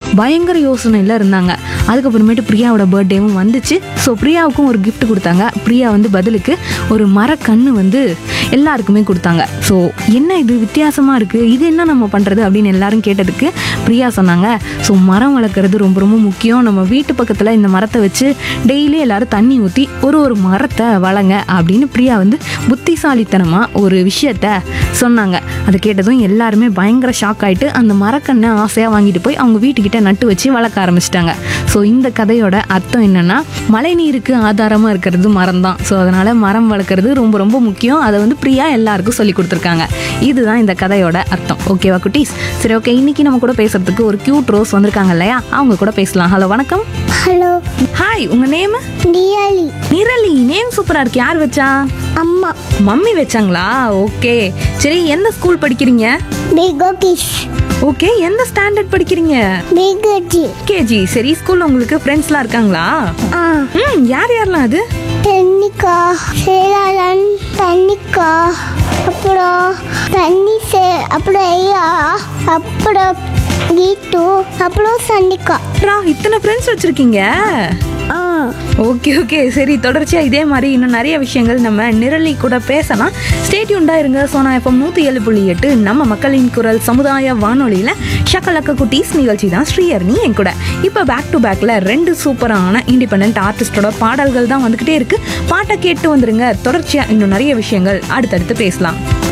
பயங்கர யோசனையில் இருந்தாங்க அதுக்கப்புறமேட்டு பிரியாவோட பர்த்டேவும் வந்துச்சு ஸோ பிரியாவுக்கும் ஒரு gift கொடுத்தாங்க பிரியா வந்து பதிலுக்கு ஒரு மரக்கன்று வந்து எல்லாருக்குமே கொடுத்தாங்க ஸோ என்ன இது வித்தியாசமாக இருக்குது இது என்ன நம்ம பண்ணுறது அப்படின்னு எல்லாரும் கேட்டதுக்கு பிரியா சொன்னாங்க ஸோ மரம் வளர்க்குறது ரொம்ப ரொம்ப முக்கியம் நம்ம வீட்டு பக்கத்தில் இந்த மரத்தை வச்சு டெய்லி எல்லாரும் தண்ணி ஊற்றி ஒரு ஒரு மரத்தை வளங்க அப்படின்னு பிரியா வந்து புத்திசாலித்தனமாக ஒரு விஷயத்த சொன்னாங்க அதை கேட்டதும் எல்லாருமே பயங்கர ஷாக் ஆயிட்டு அந்த மரக்கண்ணை ஆசையாக வாங்கிட்டு போய் அவங்க வீட்டுக்கிட்ட நட்டு வச்சு வளர்க்க ஆரம்பிச்சிட்டாங்க ஸோ இந்த கதையோட அர்த்தம் என்னன்னா மழை நீருக்கு ஆதாரமாக இருக்கிறது மரம் தான் ஸோ அதனால் மரம் வளர்க்குறது ரொம்ப ரொம்ப முக்கியம் அதை வந்து பிரியா எல்லாருக்கும் சொல்லி கொடுத்துருக்காங்க இதுதான் இந்த கதையோட அர்த்தம் ஓகேவா குட்டீஸ் சரி ஓகே இன்னைக்கு நம்ம கூட பேசுறதுக்கு ஒரு கியூட் ரோஸ் வந்திருக்காங்க இல்லையா அவங்க கூட பேசலாம் ஹலோ வணக்கம் ஹலோ ஹாய் உங்க நேம் நியாலி நிரலி நேம் சூப்பரா இருக்கு யார் வச்சா அம்மா மம்மி வச்சாங்களா ஓகே சரி எந்த ஸ்கூல் படிக்கிறீங்க பிகோகிஷ் ஓகே எந்த ஸ்டாண்டர்ட் படிக்கிறீங்க பிகஜி கேஜி சரி ஸ்கூல்ல உங்களுக்கு ஃப்ரெண்ட்ஸ்லாம் இருக்காங்களா ஆ ம் யார் யாரெல்லாம் அது தண்ணிக்கா சேலாலன் தண்ணிக்கா அப்புறம் தண்ணி சே அப்புறம் ஐயா அப்புறம் கீட்டு அப்புறம் சண்டிக்கா ரா இத்தனை ஃப்ரெண்ட்ஸ் வச்சிருக்கீங்க ஆ ஓகே ஓகே சரி தொடர்ச்சியா இதே மாதிரி இன்னும் நிறைய விஷயங்கள் நம்ம நிரலி கூட பேசலாம் ஸ்டேட்யூண்டா இருங்க சோனா எஃப்எம் நூத்தி ஏழு புள்ளி எட்டு நம்ம மக்களின் குரல் சமுதாய வானொலியில ஷக்கலக்க குட்டீஸ் நிகழ்ச்சி தான் ஸ்ரீயர்னி என் கூட இப்போ பேக் டு பேக்ல ரெண்டு சூப்பரான இண்டிபெண்ட் ஆர்டிஸ்டோட பாடல்கள் தான் வந்துகிட்டே இருக்கு பாட்டை கேட்டு வந்துருங்க தொடர்ச்சியா இன்னும் நிறைய விஷயங்கள் அடுத்தடுத்து பேசலாம்